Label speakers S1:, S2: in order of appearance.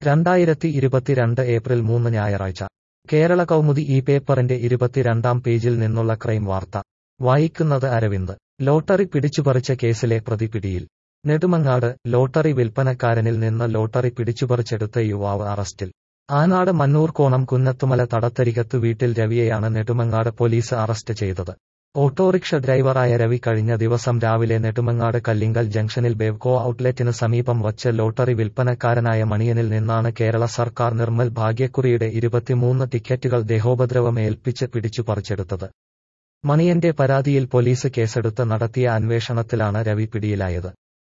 S1: രണ്ടായിരത്തി ഇരുപത്തിരണ്ട് ഏപ്രിൽ മൂന്ന് ഞായറാഴ്ച കേരള കൗമുദി ഈ പേപ്പറിന്റെ ഇരുപത്തിരണ്ടാം പേജിൽ നിന്നുള്ള ക്രൈം വാർത്ത വായിക്കുന്നത് അരവിന്ദ് ലോട്ടറി പിടിച്ചുപറിച്ച കേസിലെ പ്രതി പിടിയിൽ നെടുമങ്ങാട് ലോട്ടറി വിൽപ്പനക്കാരനിൽ നിന്ന് ലോട്ടറി പിടിച്ചുപറിച്ചെടുത്ത യുവാവ് അറസ്റ്റിൽ ആനാട് മന്നൂർക്കോണം കുന്നത്തുമല തടത്തരികത്ത് വീട്ടിൽ രവിയെയാണ് നെടുമങ്ങാട് പോലീസ് അറസ്റ്റ് ചെയ്തത് ഓട്ടോറിക്ഷ ഡ്രൈവറായ രവി കഴിഞ്ഞ ദിവസം രാവിലെ നെടുമങ്ങാട് കല്ലിങ്കൽ ജംഗ്ഷനിൽ ബെവ്കോ ഔട്ട്ലെറ്റിന് സമീപം വച്ച് ലോട്ടറി വിൽപ്പനക്കാരനായ മണിയനിൽ നിന്നാണ് കേരള സർക്കാർ നിർമ്മൽ ഭാഗ്യക്കുറിയുടെ ഇരുപത്തിമൂന്ന് ടിക്കറ്റുകൾ ദേഹോപദ്രവം ഏൽപ്പിച്ച് പിടിച്ചു പറിച്ചെടുത്തത് മണിയന്റെ പരാതിയിൽ പോലീസ് കേസെടുത്ത് നടത്തിയ അന്വേഷണത്തിലാണ് രവി പിടിയിലായത്